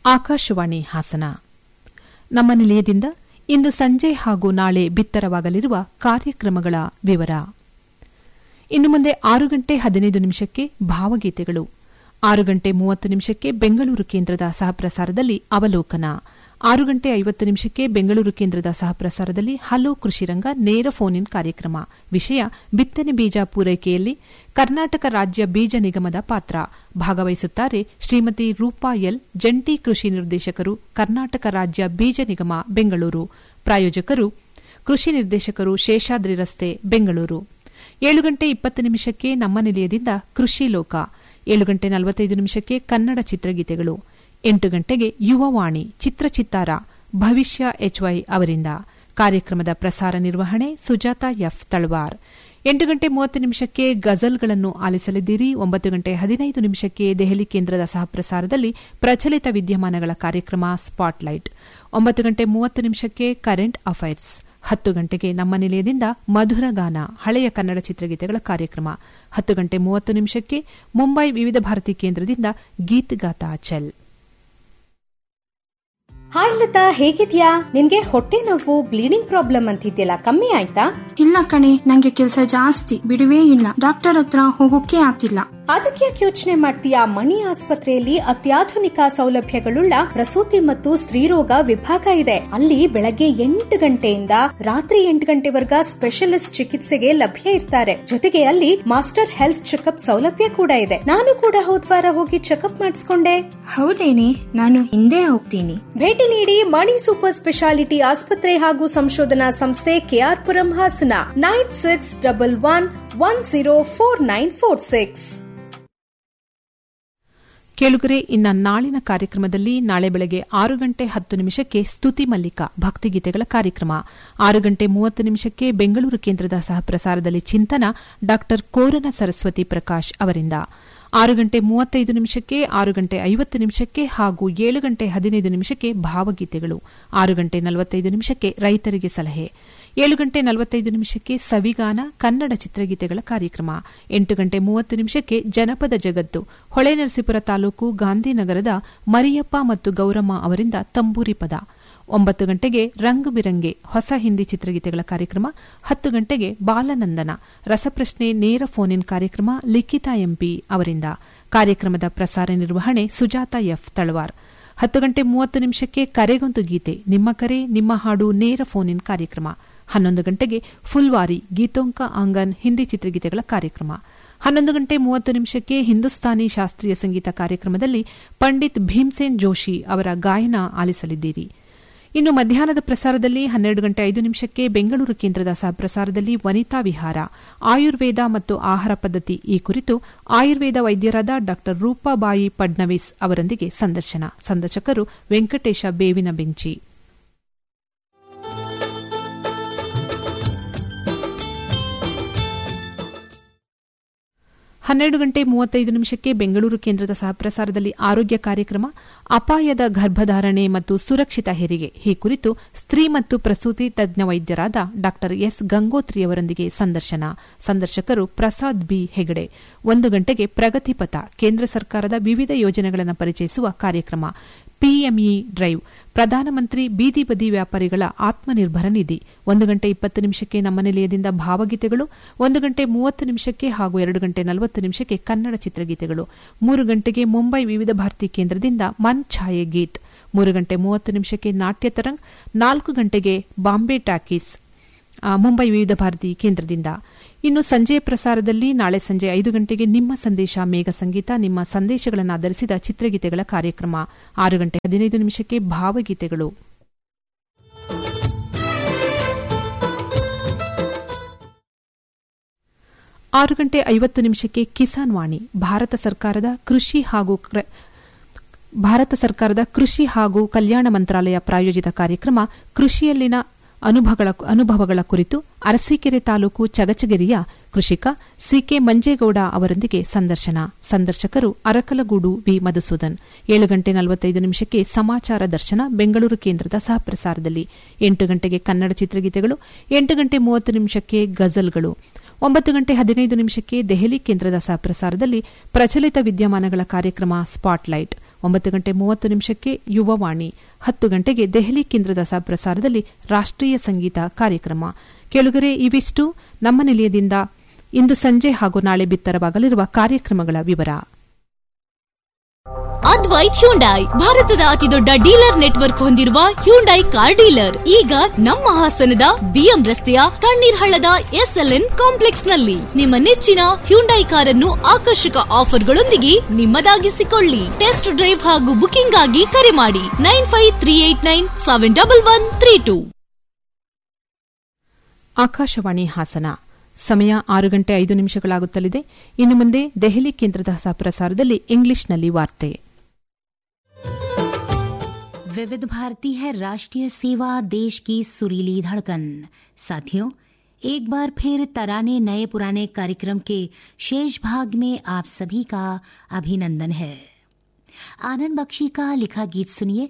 ಆಕಾಶವಾಣಿ ಹಾಸನ ನಮ್ಮ ನಿಲಯದಿಂದ ಇಂದು ಸಂಜೆ ಹಾಗೂ ನಾಳೆ ಬಿತ್ತರವಾಗಲಿರುವ ಕಾರ್ಯಕ್ರಮಗಳ ವಿವರ ಇನ್ನು ಮುಂದೆ ಆರು ಗಂಟೆ ಹದಿನೈದು ನಿಮಿಷಕ್ಕೆ ಭಾವಗೀತೆಗಳು ಆರು ಗಂಟೆ ಮೂವತ್ತು ನಿಮಿಷಕ್ಕೆ ಬೆಂಗಳೂರು ಕೇಂದ್ರದ ಸಹಪ್ರಸಾರದಲ್ಲಿ ಅವಲೋಕನ ಆರು ಗಂಟೆ ಐವತ್ತು ನಿಮಿಷಕ್ಕೆ ಬೆಂಗಳೂರು ಕೇಂದ್ರದ ಸಹಪ್ರಸಾರದಲ್ಲಿ ಹಲೋ ಕೃಷಿರಂಗ ನೇರ ಫೋನ್ ಇನ್ ಕಾರ್ಯಕ್ರಮ ವಿಷಯ ಬಿತ್ತನೆ ಬೀಜ ಪೂರೈಕೆಯಲ್ಲಿ ಕರ್ನಾಟಕ ರಾಜ್ಯ ಬೀಜ ನಿಗಮದ ಪಾತ್ರ ಭಾಗವಹಿಸುತ್ತಾರೆ ಶ್ರೀಮತಿ ರೂಪಾ ಎಲ್ ಜಂಟಿ ಕೃಷಿ ನಿರ್ದೇಶಕರು ಕರ್ನಾಟಕ ರಾಜ್ಯ ಬೀಜ ನಿಗಮ ಬೆಂಗಳೂರು ಪ್ರಾಯೋಜಕರು ಕೃಷಿ ನಿರ್ದೇಶಕರು ಶೇಷಾದ್ರಿ ರಸ್ತೆ ಬೆಂಗಳೂರು ಏಳು ಗಂಟೆ ಇಪ್ಪತ್ತು ನಿಮಿಷಕ್ಕೆ ನಮ್ಮ ನಿಲಯದಿಂದ ಕೃಷಿ ಲೋಕ ಏಳು ಗಂಟೆ ನಲವತ್ತೈದು ನಿಮಿಷಕ್ಕೆ ಕನ್ನಡ ಚಿತ್ರಗೀತೆಗಳು ಎಂಟು ಗಂಟೆಗೆ ಯುವವಾಣಿ ಚಿತ್ರಚಿತ್ತಾರ ಭವಿಷ್ಯ ಎಚ್ವೈ ಅವರಿಂದ ಕಾರ್ಯಕ್ರಮದ ಪ್ರಸಾರ ನಿರ್ವಹಣೆ ಸುಜಾತ ಎಫ್ ತಳವಾರ್ ಎಂಟು ಗಂಟೆ ಮೂವತ್ತು ನಿಮಿಷಕ್ಕೆ ಗಜಲ್ಗಳನ್ನು ಆಲಿಸಲಿದ್ದೀರಿ ಒಂಬತ್ತು ಗಂಟೆ ಹದಿನೈದು ನಿಮಿಷಕ್ಕೆ ದೆಹಲಿ ಕೇಂದ್ರದ ಸಹಪ್ರಸಾರದಲ್ಲಿ ಪ್ರಚಲಿತ ವಿದ್ಯಮಾನಗಳ ಕಾರ್ಯಕ್ರಮ ಸ್ಪಾಟ್ಲೈಟ್ ಒಂಬತ್ತು ಗಂಟೆ ಮೂವತ್ತು ನಿಮಿಷಕ್ಕೆ ಕರೆಂಟ್ ಅಫೈರ್ಸ್ ಹತ್ತು ಗಂಟೆಗೆ ನಮ್ಮ ನಿಲಯದಿಂದ ಮಧುರ ಗಾನ ಹಳೆಯ ಕನ್ನಡ ಚಿತ್ರಗೀತೆಗಳ ಕಾರ್ಯಕ್ರಮ ಹತ್ತು ಗಂಟೆ ಮೂವತ್ತು ನಿಮಿಷಕ್ಕೆ ಮುಂಬೈ ವಿವಿಧ ಭಾರತಿ ಕೇಂದ್ರದಿಂದ ಗೀತ್ ಗಾತಾ ಚಲ್ ಹಾಯ್ ಲತಾ ಹೇಗಿದ್ಯಾ ನಿನ್ಗೆ ಹೊಟ್ಟೆ ನೋವು ಬ್ಲೀಡಿಂಗ್ ಪ್ರಾಬ್ಲಮ್ ಅಂತಿದ್ಯಲ್ಲ ಕಮ್ಮಿ ಆಯ್ತಾ ಇಲ್ಲ ಕಣೆ ನಂಗೆ ಕೆಲ್ಸ ಜಾಸ್ತಿ ಬಿಡುವೇ ಇಲ್ಲ ಡಾಕ್ಟರ್ ಹತ್ರ ಹೋಗೋಕೆ ಆಗ್ತಿಲ್ಲ ಅದಕ್ಕೆ ಯೋಚನೆ ಮಾಡ್ತೀಯಾ ಮಣಿ ಆಸ್ಪತ್ರೆಯಲ್ಲಿ ಅತ್ಯಾಧುನಿಕ ಸೌಲಭ್ಯಗಳುಳ್ಳ ಪ್ರಸೂತಿ ಮತ್ತು ಸ್ತ್ರೀರೋಗ ವಿಭಾಗ ಇದೆ ಅಲ್ಲಿ ಬೆಳಗ್ಗೆ ಎಂಟು ಗಂಟೆಯಿಂದ ರಾತ್ರಿ ಎಂಟು ಗಂಟೆವರೆಗ ಸ್ಪೆಷಲಿಸ್ಟ್ ಚಿಕಿತ್ಸೆಗೆ ಲಭ್ಯ ಇರ್ತಾರೆ ಜೊತೆಗೆ ಅಲ್ಲಿ ಮಾಸ್ಟರ್ ಹೆಲ್ತ್ ಚೆಕಪ್ ಸೌಲಭ್ಯ ಕೂಡ ಇದೆ ನಾನು ಕೂಡ ಹೋದ್ವಾರ ಹೋಗಿ ಚೆಕಪ್ ಮಾಡಿಸ್ಕೊಂಡೆ ಹೌದೇನೆ ನಾನು ಹಿಂದೆ ಹೋಗ್ತೀನಿ ಭೇಟಿ ನೀಡಿ ಮಣಿ ಸೂಪರ್ ಸ್ಪೆಷಾಲಿಟಿ ಆಸ್ಪತ್ರೆ ಹಾಗೂ ಸಂಶೋಧನಾ ಸಂಸ್ಥೆ KR Puram Hassan nine six double one one zero four nine four six ಕೇಳುಗರೆ ಇನ್ನ ನಾಳಿನ ಕಾರ್ಯಕ್ರಮದಲ್ಲಿ ನಾಳೆ ಬೆಳಗ್ಗೆ ಆರು ಗಂಟೆ ಹತ್ತು ನಿಮಿಷಕ್ಕೆ ಸ್ತುತಿ ಮಲ್ಲಿಕ ಭಕ್ತಿಗೀತೆಗಳ ಕಾರ್ಯಕ್ರಮ ಆರು ಗಂಟೆ ಮೂವತ್ತು ನಿಮಿಷಕ್ಕೆ ಬೆಂಗಳೂರು ಕೇಂದ್ರದ ಸಹಪ್ರಸಾರದಲ್ಲಿ ಚಿಂತನ ಡಾ ಕೋರನ ಸರಸ್ವತಿ ಪ್ರಕಾಶ್ ಅವರಿಂದ ಆರು ಗಂಟೆ ಮೂವತ್ತೈದು ನಿಮಿಷಕ್ಕೆ ಆರು ಗಂಟೆ ಐವತ್ತು ನಿಮಿಷಕ್ಕೆ ಹಾಗೂ ಏಳು ಗಂಟೆ ಹದಿನೈದು ನಿಮಿಷಕ್ಕೆ ಭಾವಗೀತೆಗಳು ಆರು ಗಂಟೆ ನಲವತ್ತೈದು ನಿಮಿಷಕ್ಕೆ ರೈತರಿಗೆ ಸಲಹೆ ಏಳು ಗಂಟೆ ನಲವತ್ತೈದು ನಿಮಿಷಕ್ಕೆ ಸವಿಗಾನ ಕನ್ನಡ ಚಿತ್ರಗೀತೆಗಳ ಕಾರ್ಯಕ್ರಮ ಎಂಟು ಗಂಟೆ ಮೂವತ್ತು ನಿಮಿಷಕ್ಕೆ ಜನಪದ ಜಗತ್ತು ಹೊಳೆನರಸೀಪುರ ತಾಲೂಕು ಗಾಂಧಿನಗರದ ಮರಿಯಪ್ಪ ಮತ್ತು ಗೌರಮ್ಮ ಅವರಿಂದ ತಂಬೂರಿ ಪದ ಒಂಬತ್ತು ಗಂಟೆಗೆ ರಂಗು ಬಿರಂಗೆ ಹೊಸ ಹಿಂದಿ ಚಿತ್ರಗೀತೆಗಳ ಕಾರ್ಯಕ್ರಮ ಹತ್ತು ಗಂಟೆಗೆ ಬಾಲನಂದನ ರಸಪ್ರಶ್ನೆ ನೇರ ಫೋನ್ ಇನ್ ಕಾರ್ಯಕ್ರಮ ಲಿಖಿತಾ ಎಂಪಿ ಅವರಿಂದ ಕಾರ್ಯಕ್ರಮದ ಪ್ರಸಾರ ನಿರ್ವಹಣೆ ಸುಜಾತ ಎಫ್ ತಳವಾರ್ ಹತ್ತು ಗಂಟೆ ಮೂವತ್ತು ನಿಮಿಷಕ್ಕೆ ಕರೆಗೊಂದು ಗೀತೆ ನಿಮ್ಮ ಕರೆ ನಿಮ್ಮ ಹಾಡು ನೇರ ಫೋನ್ ಇನ್ ಕಾರ್ಯಕ್ರಮ ಹನ್ನೊಂದು ಗಂಟೆಗೆ ಫುಲ್ವಾರಿ ಗೀತೋಂಕ ಆಂಗನ್ ಹಿಂದಿ ಚಿತ್ರಗೀತೆಗಳ ಕಾರ್ಯಕ್ರಮ ಹನ್ನೊಂದು ಗಂಟೆ ಮೂವತ್ತು ನಿಮಿಷಕ್ಕೆ ಹಿಂದೂಸ್ತಾನಿ ಶಾಸ್ತ್ರೀಯ ಸಂಗೀತ ಕಾರ್ಯಕ್ರಮದಲ್ಲಿ ಪಂಡಿತ್ ಭೀಮ್ಸೇನ್ ಜೋಶಿ ಅವರ ಗಾಯನ ಆಲಿಸಲಿದ್ದೀರಿ ಇನ್ನು ಮಧ್ಯಾಹ್ನದ ಪ್ರಸಾರದಲ್ಲಿ ಹನ್ನೆರಡು ಗಂಟೆ ಐದು ನಿಮಿಷಕ್ಕೆ ಬೆಂಗಳೂರು ಕೇಂದ್ರದ ಸಹಪ್ರಸಾರದಲ್ಲಿ ವನಿತಾ ವಿಹಾರ ಆಯುರ್ವೇದ ಮತ್ತು ಆಹಾರ ಪದ್ಧತಿ ಈ ಕುರಿತು ಆಯುರ್ವೇದ ವೈದ್ಯರಾದ ಡಾ ರೂಪಾಬಾಯಿ ಫಡ್ನವೀಸ್ ಅವರೊಂದಿಗೆ ಸಂದರ್ಶನ ಸಂದರ್ಶಕರು ವೆಂಕಟೇಶ ಬೇವಿನ ಬೆಂಚಿ ಹನ್ನೆರಡು ಗಂಟೆ ಮೂವತ್ತೈದು ನಿಮಿಷಕ್ಕೆ ಬೆಂಗಳೂರು ಕೇಂದ್ರದ ಸಹಪ್ರಸಾರದಲ್ಲಿ ಆರೋಗ್ಯ ಕಾರ್ಯಕ್ರಮ ಅಪಾಯದ ಗರ್ಭಧಾರಣೆ ಮತ್ತು ಸುರಕ್ಷಿತ ಹೆರಿಗೆ ಈ ಕುರಿತು ಸ್ತ್ರೀ ಮತ್ತು ಪ್ರಸೂತಿ ತಜ್ಞ ವೈದ್ಯರಾದ ಡಾ ಎಸ್ ಗಂಗೋತ್ರಿಯವರೊಂದಿಗೆ ಸಂದರ್ಶನ ಸಂದರ್ಶಕರು ಪ್ರಸಾದ್ ಬಿ ಹೆಗಡೆ ಒಂದು ಗಂಟೆಗೆ ಪ್ರಗತಿಪಥ ಕೇಂದ್ರ ಸರ್ಕಾರದ ವಿವಿಧ ಯೋಜನೆಗಳನ್ನು ಪರಿಚಯಿಸುವ ಕಾರ್ಯಕ್ರಮ ಪಿಎಂಇ ಡ್ರೈವ್ ಪ್ರಧಾನಮಂತ್ರಿ ಬೀದಿ ಬದಿ ವ್ಯಾಪಾರಿಗಳ ಆತ್ಮನಿರ್ಭರ ನಿಧಿ ಒಂದು ಗಂಟೆ ಇಪ್ಪತ್ತು ನಿಮಿಷಕ್ಕೆ ನಮ್ಮ ನಿಲಯದಿಂದ ಭಾವಗೀತೆಗಳು ಒಂದು ಗಂಟೆ ಮೂವತ್ತು ನಿಮಿಷಕ್ಕೆ ಹಾಗೂ ಎರಡು ಗಂಟೆ ನಲವತ್ತು ನಿಮಿಷಕ್ಕೆ ಕನ್ನಡ ಚಿತ್ರಗೀತೆಗಳು ಮೂರು ಗಂಟೆಗೆ ಮುಂಬೈ ವಿವಿಧ ಭಾರತಿ ಕೇಂದ್ರದಿಂದ ಮನ್ ಛಾಯೆ ಗೀತ್ ಮೂರು ಗಂಟೆ ಮೂವತ್ತು ನಿಮಿಷಕ್ಕೆ ನಾಟ್ಯ ತರಂಗ್ ನಾಲ್ಕು ಗಂಟೆಗೆ ಬಾಂಬೆ ಟಾಕೀಸ್ ಮುಂಬೈ ವಿವಿಧ ಭಾರತಿ ಕೇಂದ್ರದಿಂದ ಇನ್ನು ಸಂಜೆಯ ಪ್ರಸಾರದಲ್ಲಿ ನಾಳೆ ಸಂಜೆ ಐದು ಗಂಟೆಗೆ ನಿಮ್ಮ ಸಂದೇಶ ಮೇಘ ಸಂಗೀತ ನಿಮ್ಮ ಸಂದೇಶಗಳನ್ನು ಆಧರಿಸಿದ ಚಿತ್ರಗೀತೆಗಳ ಕಾರ್ಯಕ್ರಮ ಆರು ಗಂಟೆ ಹದಿನೈದು ನಿಮಿಷಕ್ಕೆ ಭಾವಗೀತೆಗಳು ಆರು ಗಂಟೆ ಐವತ್ತು ನಿಮಿಷಕ್ಕೆ ಕಿಸಾನ್ ವಾಣಿ ಭಾರತ ಸರ್ಕಾರದ ಕೃಷಿ ಹಾಗೂ ಭಾರತ ಸರ್ಕಾರದ ಕೃಷಿ ಹಾಗೂ ಕಲ್ಯಾಣ ಮಂತ್ರಾಲಯ ಪ್ರಾಯೋಜಿತ ಕಾರ್ಯಕ್ರಮ ಕೃಷಿಯಲ್ಲಿನ ಅನುಭವಗಳ ಕುರಿತು ಅರಸೀಕೆರೆ ತಾಲೂಕು ಚಗಚಗಿರಿಯ ಕೃಷಿಕ ಸಿಕೆ ಮಂಜೇಗೌಡ ಅವರೊಂದಿಗೆ ಸಂದರ್ಶನ ಸಂದರ್ಶಕರು ಅರಕಲಗೂಡು ವಿ ಮಧುಸೂದನ್ ಏಳು ಗಂಟೆ ನಲವತ್ತೈದು ನಿಮಿಷಕ್ಕೆ ಸಮಾಚಾರ ದರ್ಶನ ಬೆಂಗಳೂರು ಕೇಂದ್ರದ ಸಹಪ್ರಸಾರದಲ್ಲಿ ಎಂಟು ಗಂಟೆಗೆ ಕನ್ನಡ ಚಿತ್ರಗೀತೆಗಳು ಎಂಟು ಗಂಟೆ ಮೂವತ್ತು ನಿಮಿಷಕ್ಕೆ ಗಜಲ್ಗಳು ಒಂಬತ್ತು ಗಂಟೆ ಹದಿನೈದು ನಿಮಿಷಕ್ಕೆ ದೆಹಲಿ ಕೇಂದ್ರದ ಸಹಪ್ರಸಾರದಲ್ಲಿ ಪ್ರಚಲಿತ ವಿದ್ಯಮಾನಗಳ ಕಾರ್ಯಕ್ರಮ ಸ್ಪಾಟ್ಲೈಟ್ ಒಂಬತ್ತು ಗಂಟೆ ಮೂವತ್ತು ನಿಮಿಷಕ್ಕೆ ಯುವವಾಣಿ ಹತ್ತು ಗಂಟೆಗೆ ದೆಹಲಿ ಕೇಂದ್ರದ ಪ್ರಸಾರದಲ್ಲಿ ರಾಷ್ಟ್ರೀಯ ಸಂಗೀತ ಕಾರ್ಯಕ್ರಮ ಕೆಳಗರೆ ಇವಿಷ್ಟು ನಮ್ಮ ನಿಲಯದಿಂದ ಇಂದು ಸಂಜೆ ಹಾಗೂ ನಾಳೆ ಬಿತ್ತರವಾಗಲಿರುವ ಕಾರ್ಯಕ್ರಮಗಳ ವಿವರ ಅದ್ವೈತ್ ಹ್ಯುಂಡೈ ಭಾರತದ ಅತಿದೊಡ್ಡ ಡೀಲರ್ ನೆಟ್ವರ್ಕ್ ಹೊಂದಿರುವ ಹ್ಯುಂಡೈ ಕಾರ್ ಡೀಲರ್ ಈಗ ನಮ್ಮ ಹಾಸನದ ಬಿಎಂ ರಸ್ತೆಯ ತಣ್ಣೀರ್ ಹಳ್ಳದ ಎಸ್ಎಲ್ಎನ್ ಕಾಂಪ್ಲೆಕ್ಸ್ ನಲ್ಲಿ ನಿಮ್ಮ ನೆಚ್ಚಿನ ಹ್ಯುಂಡೈ ಕಾರನ್ನು ಆಕರ್ಷಕ ಆಫರ್ಗಳೊಂದಿಗೆ ನಿಮ್ಮದಾಗಿಸಿಕೊಳ್ಳಿ ಟೆಸ್ಟ್ ಡ್ರೈವ್ ಹಾಗೂ ಬುಕಿಂಗ್ ಆಗಿ ಕರೆ ಮಾಡಿ nine five three eight nine seven double one three two Akashvani Hassan ಸಮಯ ಆರು ಗಂಟೆ ಐದು ನಿಮಿಷಗಳಾಗುತ್ತಲಿದೆ ಇನ್ನು ಮುಂದೆ ದೆಹಲಿ ಕೇಂದ್ರದ ಪ್ರಸಾರದಲ್ಲಿ ಇಂಗ್ಲಿಷ್ನಲ್ಲಿ ವಾರ್ತೆ विविध भारती है राष्ट्रीय सेवा देश की सुरीली धड़कन साथियों एक बार फिर तराने नए पुराने कार्यक्रम के शेष भाग में आप सभी का अभिनंदन है आनंद बख्शी का लिखा गीत सुनिए